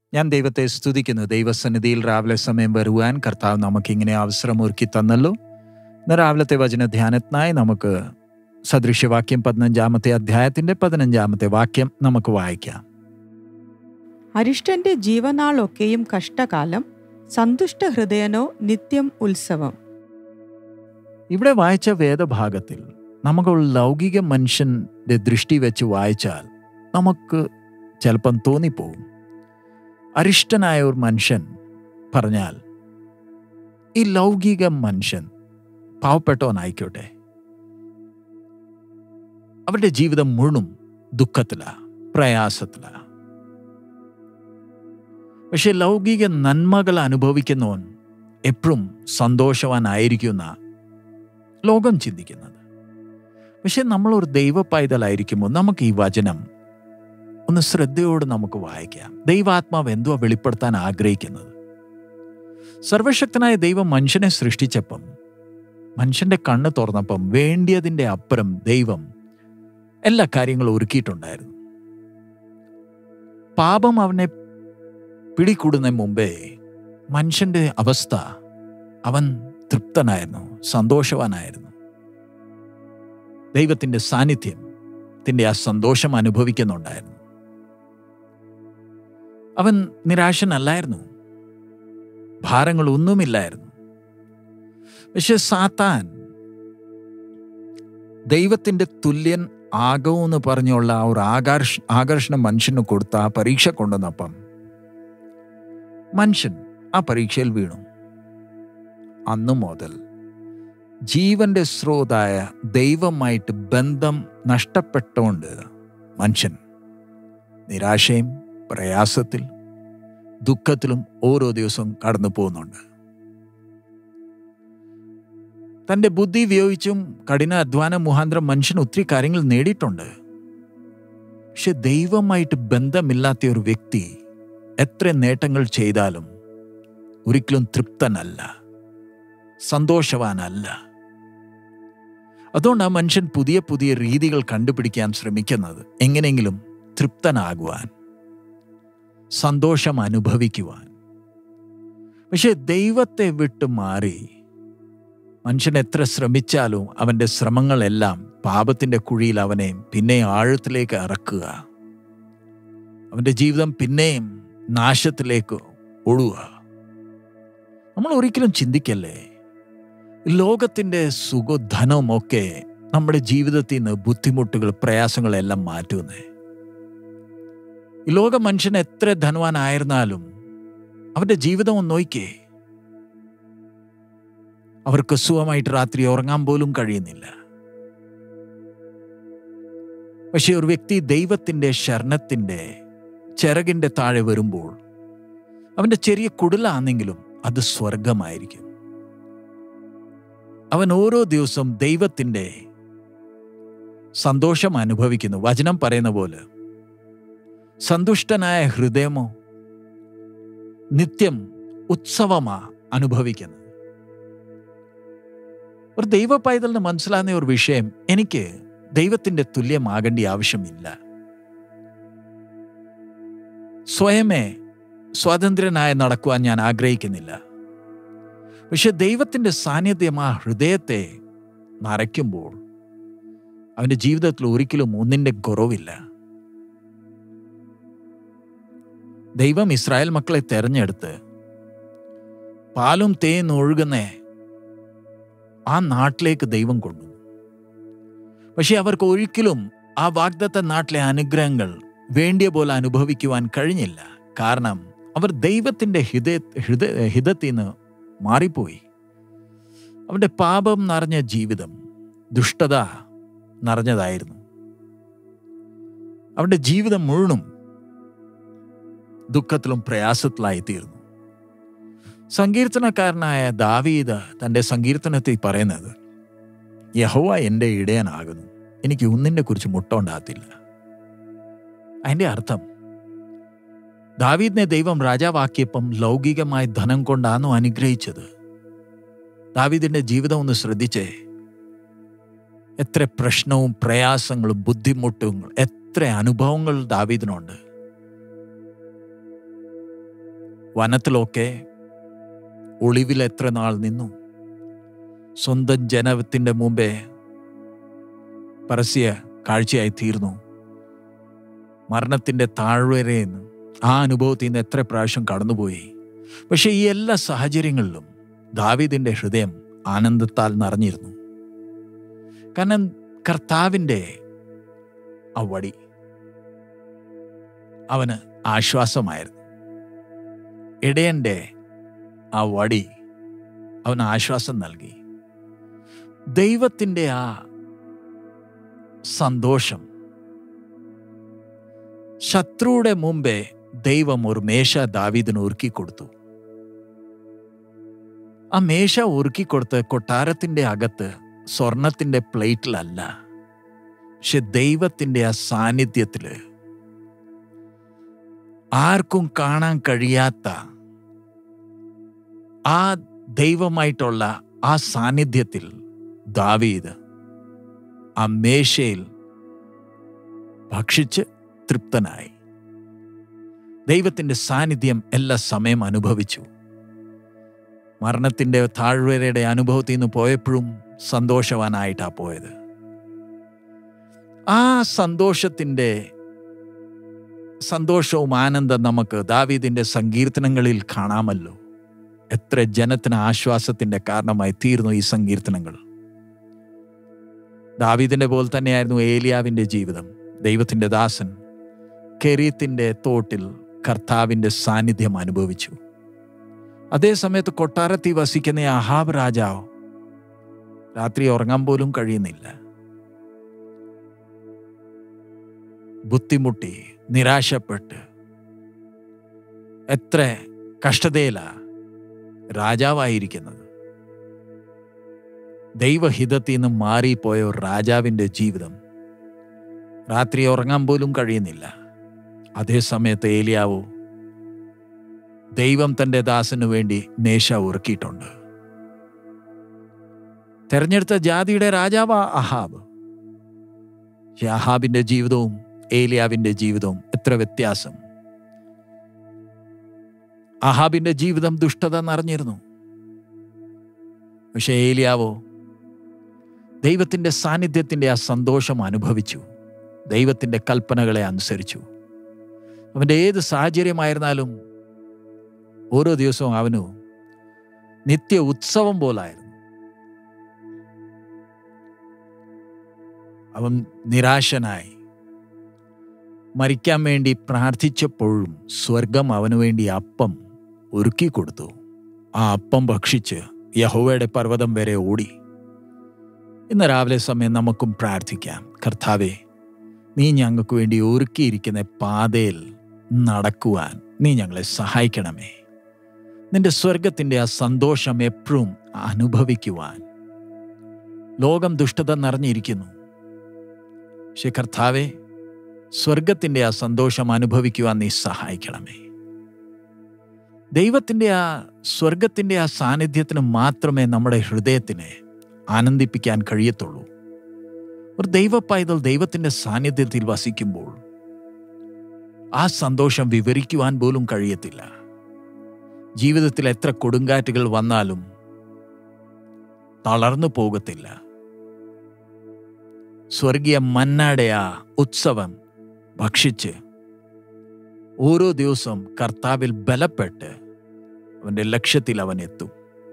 ഞാൻ ദൈവത്തെ സ്തുതിക്കുന്നു ദൈവസന്നിധിയിൽ രാവിലെ സമയം വരുവാൻ കർത്താവ് നമുക്കിങ്ങനെ അവസരം ഒരുക്കി തന്നല്ലോ ഇന്ന് രാവിലത്തെ വചന ധ്യാനത്തിനായി നമുക്ക് സദൃശ്യവാക്യം പതിനഞ്ചാമത്തെ അധ്യായത്തിന്റെ പതിനഞ്ചാമത്തെ വാക്യം നമുക്ക് വായിക്കാം അരിഷ്ടന്റെ ജീവനാളൊക്കെയും കഷ്ടകാലം സന്തുഷ്ട ഹൃദയനോ നിത്യം ഉത്സവം ഇവിടെ വായിച്ച വേദഭാഗത്തിൽ നമുക്ക് ലൗകിക മനുഷ്യന്റെ ദൃഷ്ടി വെച്ച് വായിച്ചാൽ നമുക്ക് ചിലപ്പം തോന്നിപ്പോവും അരിഷ്ടനായ ഒരു മനുഷ്യൻ പറഞ്ഞാൽ ഈ ലൗകിക മനുഷ്യൻ പാവപ്പെട്ടവനായിക്കോട്ടെ അവരുടെ ജീവിതം മുഴുവൻ ദുഃഖത്തിലാ പ്രയാസത്തിലാ പക്ഷെ ലൗകിക നന്മകൾ അനുഭവിക്കുന്നവൻ എപ്പോഴും സന്തോഷവാനായിരിക്കുന്ന ലോകം ചിന്തിക്കുന്നത് പക്ഷെ നമ്മളൊരു ദൈവ പൈതലായിരിക്കുമ്പോൾ നമുക്ക് ഈ വചനം ഒന്ന് ശ്രദ്ധയോട് നമുക്ക് വായിക്കാം ദൈവാത്മാവ് എന്തുവാ വെളിപ്പെടുത്താൻ ആഗ്രഹിക്കുന്നത് സർവശക്തനായ ദൈവം മനുഷ്യനെ സൃഷ്ടിച്ചപ്പം മനുഷ്യന്റെ കണ്ണ് തുറന്നപ്പം വേണ്ടിയതിൻ്റെ അപ്പുറം ദൈവം എല്ലാ കാര്യങ്ങളും ഒരുക്കിയിട്ടുണ്ടായിരുന്നു പാപം അവനെ പിടികൂടുന്നതിന് മുമ്പേ മനുഷ്യന്റെ അവസ്ഥ അവൻ തൃപ്തനായിരുന്നു സന്തോഷവാനായിരുന്നു ദൈവത്തിൻ്റെ സാന്നിധ്യം ത്തിൻ്റെ ആ സന്തോഷം അനുഭവിക്കുന്നുണ്ടായിരുന്നു അവൻ നിരാശനല്ലായിരുന്നു ഭാരങ്ങളൊന്നുമില്ലായിരുന്നു പക്ഷെ സാത്താൻ ദൈവത്തിൻ്റെ തുല്യൻ ആകവുമെന്ന് പറഞ്ഞുള്ള ആ ഒരു ആകർഷ ആകർഷണം മനുഷ്യന് കൊടുത്ത ആ പരീക്ഷ കൊണ്ടുവന്നപ്പം മനുഷ്യൻ ആ പരീക്ഷയിൽ വീണു അന്നു മുതൽ ജീവന്റെ സ്രോതായ ദൈവമായിട്ട് ബന്ധം നഷ്ടപ്പെട്ടുകൊണ്ട് മനുഷ്യൻ നിരാശയും പ്രയാസത്തിൽ ദുഃഖത്തിലും ഓരോ ദിവസവും കടന്നു പോകുന്നുണ്ട് തൻ്റെ ബുദ്ധി ഉപയോഗിച്ചും കഠിന അധ്വാന മുഖാന്തരം മനുഷ്യൻ ഒത്തിരി കാര്യങ്ങൾ നേടിയിട്ടുണ്ട് പക്ഷെ ദൈവമായിട്ട് ബന്ധമില്ലാത്ത ഒരു വ്യക്തി എത്ര നേട്ടങ്ങൾ ചെയ്താലും ഒരിക്കലും തൃപ്തനല്ല സന്തോഷവാനല്ല അതുകൊണ്ട് ആ മനുഷ്യൻ പുതിയ പുതിയ രീതികൾ കണ്ടുപിടിക്കാൻ ശ്രമിക്കുന്നത് എങ്ങനെയെങ്കിലും തൃപ്തനാകുവാൻ സന്തോഷം അനുഭവിക്കുവാൻ പക്ഷെ ദൈവത്തെ വിട്ടു മാറി മനുഷ്യൻ എത്ര ശ്രമിച്ചാലും അവൻ്റെ ശ്രമങ്ങളെല്ലാം പാപത്തിൻ്റെ കുഴിയിൽ അവനെ പിന്നെ ആഴത്തിലേക്ക് ഇറക്കുക അവൻ്റെ ജീവിതം പിന്നെയും നാശത്തിലേക്ക് ഒഴുകുക നമ്മൾ ഒരിക്കലും ചിന്തിക്കല്ലേ ലോകത്തിൻ്റെ സുഖധനമൊക്കെ നമ്മുടെ ജീവിതത്തിൽ നിന്ന് ബുദ്ധിമുട്ടുകൾ പ്രയാസങ്ങളെല്ലാം മാറ്റുന്നേ ഈ ലോക മനുഷ്യൻ എത്ര ധനവാനായിരുന്നാലും അവന്റെ ജീവിതം ഒന്ന് നോക്കിയേ അവർക്ക് സുഖമായിട്ട് രാത്രി ഉറങ്ങാൻ പോലും കഴിയുന്നില്ല പക്ഷെ ഒരു വ്യക്തി ദൈവത്തിൻ്റെ ശരണത്തിൻ്റെ ചിറകിൻ്റെ താഴെ വരുമ്പോൾ അവൻ്റെ ചെറിയ കുടിലാണെങ്കിലും അത് സ്വർഗമായിരിക്കും അവൻ ഓരോ ദിവസവും ദൈവത്തിൻ്റെ സന്തോഷം അനുഭവിക്കുന്നു വചനം പറയുന്ന പോലെ സന്തുഷ്ടനായ ഹൃദയമോ നിത്യം ഉത്സവമാ അനുഭവിക്കുന്നത് ഒരു ദൈവ പൈതലിന് മനസ്സിലാകുന്ന ഒരു വിഷയം എനിക്ക് ദൈവത്തിൻ്റെ തുല്യമാകേണ്ട ആവശ്യമില്ല സ്വയമേ സ്വാതന്ത്ര്യനായി നടക്കുവാൻ ഞാൻ ആഗ്രഹിക്കുന്നില്ല പക്ഷെ ദൈവത്തിൻ്റെ സാന്നിധ്യം ആ ഹൃദയത്തെ നരയ്ക്കുമ്പോൾ അവൻ്റെ ജീവിതത്തിൽ ഒരിക്കലും ഒന്നിൻ്റെ കുറവില്ല ദൈവം ഇസ്രായേൽ മക്കളെ തെരഞ്ഞെടുത്ത് പാലും തേൻ ഒഴുകുന്ന ആ നാട്ടിലേക്ക് ദൈവം കൊണ്ടുവന്നു പക്ഷെ അവർക്ക് ഒരിക്കലും ആ വാഗ്ദത്ത നാട്ടിലെ അനുഗ്രഹങ്ങൾ വേണ്ടിയ പോലെ അനുഭവിക്കുവാൻ കഴിഞ്ഞില്ല കാരണം അവർ ദൈവത്തിൻ്റെ ഹിത ഹൃദ ഹിതത്തിൽ നിന്ന് മാറിപ്പോയി അവൻ്റെ പാപം നിറഞ്ഞ ജീവിതം ദുഷ്ടത നിറഞ്ഞതായിരുന്നു അവൻ്റെ ജീവിതം മുഴുവനും ദുഃഖത്തിലും പ്രയാസത്തിലായി തീർന്നു സങ്കീർത്തനക്കാരനായ ദാവീദ് തൻ്റെ സങ്കീർത്തനത്തിൽ പറയുന്നത് യഹോവ എൻ്റെ ഇടയനാകുന്നു എനിക്ക് ഒന്നിനെ കുറിച്ച് മുട്ടോണ്ടാകത്തില്ല അതിൻ്റെ അർത്ഥം ദാവീദിനെ ദൈവം രാജാവാക്കിയപ്പം ലൗകികമായ ധനം കൊണ്ടാണോ അനുഗ്രഹിച്ചത് ദാവീദിന്റെ ജീവിതം ഒന്ന് ശ്രദ്ധിച്ചേ എത്ര പ്രശ്നവും പ്രയാസങ്ങളും ബുദ്ധിമുട്ടും എത്ര അനുഭവങ്ങൾ ദാവീദിനുണ്ട് വനത്തിലൊക്കെ ഒളിവിൽ എത്ര നാൾ നിന്നു സ്വന്തം ജനത്തിൻ്റെ മുമ്പേ പരസ്യ കാഴ്ചയായി തീർന്നു മരണത്തിൻ്റെ താഴ്വരയിൽ നിന്ന് ആ അനുഭവത്തിൽ നിന്ന് എത്ര പ്രാവശ്യം കടന്നുപോയി പക്ഷെ ഈ എല്ലാ സാഹചര്യങ്ങളിലും ദാവീദിന്റെ ഹൃദയം ആനന്ദത്താൽ നിറഞ്ഞിരുന്നു കാരണം കർത്താവിൻ്റെ ആ വടി അവന് ആശ്വാസമായിരുന്നു ഇടയൻ്റെ ആ വടി അവന് ആശ്വാസം നൽകി ദൈവത്തിൻ്റെ ആ സന്തോഷം ശത്രുവിടെ മുമ്പേ ദൈവം ഒരു മേശ ദാവീദിന് ഒരുക്കി കൊടുത്തു ആ മേശ ഒരുക്കി കൊടുത്ത് കൊട്ടാരത്തിന്റെ അകത്ത് സ്വർണത്തിന്റെ പ്ലേറ്റിലല്ല പക്ഷെ ദൈവത്തിന്റെ ആ സാന്നിധ്യത്തില് ആർക്കും കാണാൻ കഴിയാത്ത ആ ദൈവമായിട്ടുള്ള ആ സാന്നിധ്യത്തിൽ ദാവീദ് ആ മേശയിൽ ഭക്ഷിച്ച് തൃപ്തനായി ദൈവത്തിന്റെ സാന്നിധ്യം എല്ലാ സമയം അനുഭവിച്ചു മരണത്തിന്റെ താഴ്വരയുടെ അനുഭവത്തിൽ നിന്ന് പോയപ്പോഴും സന്തോഷവാനായിട്ടാ പോയത് ആ സന്തോഷത്തിന്റെ സന്തോഷവും ആനന്ദം നമുക്ക് ദാവീദിന്റെ സങ്കീർത്തനങ്ങളിൽ കാണാമല്ലോ എത്ര ജനത്തിന് ആശ്വാസത്തിന്റെ കാരണമായി തീർന്നു ഈ സങ്കീർത്തനങ്ങൾ ദാവീദിന്റെ പോലെ തന്നെയായിരുന്നു ഏലിയാവിന്റെ ജീവിതം ദൈവത്തിന്റെ ദാസൻ കെരീത്തിന്റെ തോട്ടിൽ കർത്താവിന്റെ സാന്നിധ്യം അനുഭവിച്ചു അതേ സമയത്ത് കൊട്ടാരത്തിൽ വസിക്കുന്ന ഈ അഹാബ് രാജാവ് രാത്രി ഉറങ്ങാൻ പോലും കഴിയുന്നില്ല ബുദ്ധിമുട്ടി നിരാശപ്പെട്ട് എത്ര കഷ്ടതയിലാ രാജാവായിരിക്കുന്നത് ദൈവഹിതത്തിൽ നിന്ന് മാറിപ്പോയ ഒരു രാജാവിൻ്റെ ജീവിതം രാത്രി ഉറങ്ങാൻ പോലും കഴിയുന്നില്ല അതേ സമയത്ത് ഏലിയാവോ ദൈവം തൻ്റെ ദാസനു വേണ്ടി മേശ ഉറക്കിയിട്ടുണ്ട് തെരഞ്ഞെടുത്ത ജാതിയുടെ രാജാവ് അഹാബ് പക്ഷെ അഹാബിന്റെ ജീവിതവും ഏലിയാവിന്റെ ജീവിതവും എത്ര വ്യത്യാസം അഹാബിന്റെ ജീവിതം ദുഷ്ടത നിറഞ്ഞിരുന്നു പക്ഷെ ഏലിയാവോ ദൈവത്തിന്റെ സാന്നിധ്യത്തിന്റെ ആ സന്തോഷം അനുഭവിച്ചു ദൈവത്തിന്റെ കൽപ്പനകളെ അനുസരിച്ചു അവന്റെ ഏത് സാഹചര്യമായിരുന്നാലും ഓരോ ദിവസവും അവനു നിത്യ ഉത്സവം പോലായിരുന്നു അവൻ നിരാശനായി മരിക്കാൻ വേണ്ടി പ്രാർത്ഥിച്ചപ്പോഴും സ്വർഗം അവനു വേണ്ടി അപ്പം ഒരുക്കി കൊടുത്തു ആ അപ്പം ഭക്ഷിച്ച് യഹോവയുടെ പർവ്വതം വരെ ഓടി ഇന്ന് രാവിലെ സമയം നമുക്കും പ്രാർത്ഥിക്കാം കർത്താവെ നീ ഞങ്ങൾക്ക് വേണ്ടി ഒരുക്കിയിരിക്കുന്ന പാതയിൽ നടക്കുവാൻ നീ ഞങ്ങളെ സഹായിക്കണമേ നിന്റെ സ്വർഗത്തിൻ്റെ ആ സന്തോഷം എപ്പോഴും അനുഭവിക്കുവാൻ ലോകം ദുഷ്ടത നിറഞ്ഞിരിക്കുന്നു പക്ഷെ കർത്താവെ സ്വർഗത്തിൻ്റെ ആ സന്തോഷം അനുഭവിക്കുവാൻ നീ സഹായിക്കണമേ ദൈവത്തിൻ്റെ ആ സ്വർഗത്തിൻ്റെ ആ സാന്നിധ്യത്തിന് മാത്രമേ നമ്മുടെ ഹൃദയത്തിനെ ആനന്ദിപ്പിക്കാൻ കഴിയത്തുള്ളൂ ഒരു ദൈവ പൈതൽ ദൈവത്തിൻ്റെ സാന്നിധ്യത്തിൽ വസിക്കുമ്പോൾ ആ സന്തോഷം വിവരിക്കുവാൻ പോലും കഴിയത്തില്ല ജീവിതത്തിൽ എത്ര കൊടുങ്കാറ്റുകൾ വന്നാലും തളർന്നു പോകത്തില്ല സ്വർഗീയ മന്നാടെ ആ ഉത്സവം ഭക്ഷിച്ച് ഓരോ ദിവസവും കർത്താവിൽ ബലപ്പെട്ട് അവന്റെ ലക്ഷ്യത്തിൽ അവൻ എത്തും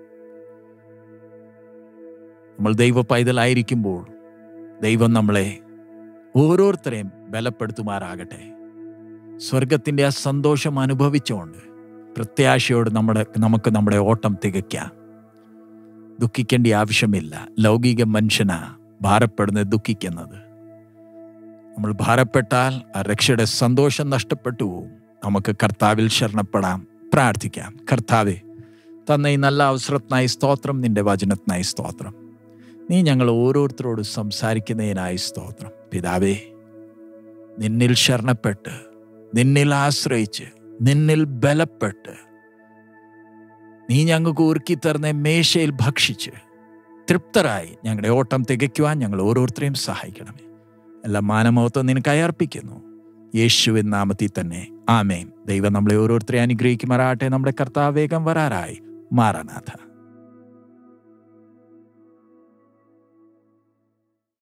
നമ്മൾ ദൈവ പൈതലായിരിക്കുമ്പോൾ ദൈവം നമ്മളെ ഓരോരുത്തരെയും ബലപ്പെടുത്തുമാറാകട്ടെ സ്വർഗത്തിൻ്റെ ആ സന്തോഷം അനുഭവിച്ചുകൊണ്ട് പ്രത്യാശയോട് നമ്മുടെ നമുക്ക് നമ്മുടെ ഓട്ടം തികയ്ക്കാം ദുഃഖിക്കേണ്ട ആവശ്യമില്ല ലൗകിക മനുഷ്യനാ ഭാരപ്പെടുന്നത് ദുഃഖിക്കുന്നത് നമ്മൾ ഭാരപ്പെട്ടാൽ ആ രക്ഷയുടെ സന്തോഷം നഷ്ടപ്പെട്ടു പോവും നമുക്ക് കർത്താവിൽ ശരണപ്പെടാം പ്രാർത്ഥിക്കാം കർത്താവെ തന്ന ഈ നല്ല അവസരത്തിനായി സ്തോത്രം നിന്റെ വചനത്തിനായി സ്തോത്രം നീ ഞങ്ങൾ ഓരോരുത്തരോട് സംസാരിക്കുന്നതിനായി സ്തോത്രം പിതാവേ നിന്നിൽ ശരണപ്പെട്ട് നിന്നിൽ ആശ്രയിച്ച് നിന്നിൽ ബലപ്പെട്ട് നീ ഞങ്ങൾക്ക് ഒരുക്കി തരുന്ന മേശയിൽ ഭക്ഷിച്ച് തൃപ്തരായി ഞങ്ങളുടെ ഓട്ടം തികയ്ക്കുവാൻ ഞങ്ങൾ ഓരോരുത്തരെയും സഹായിക്കണമേ എല്ലാ മാനമഹത്വം നിനക്ക് അയർപ്പിക്കുന്നു യേശുവിൻ നാമത്തിൽ തന്നെ ആമേൻ ദൈവം നമ്മളെ ഓരോരുത്തരെ അനുഗ്രഹിക്കുമാറാട്ടെ നമ്മുടെ കർത്താവ് വേഗം വരാറായി മാറാനാഥ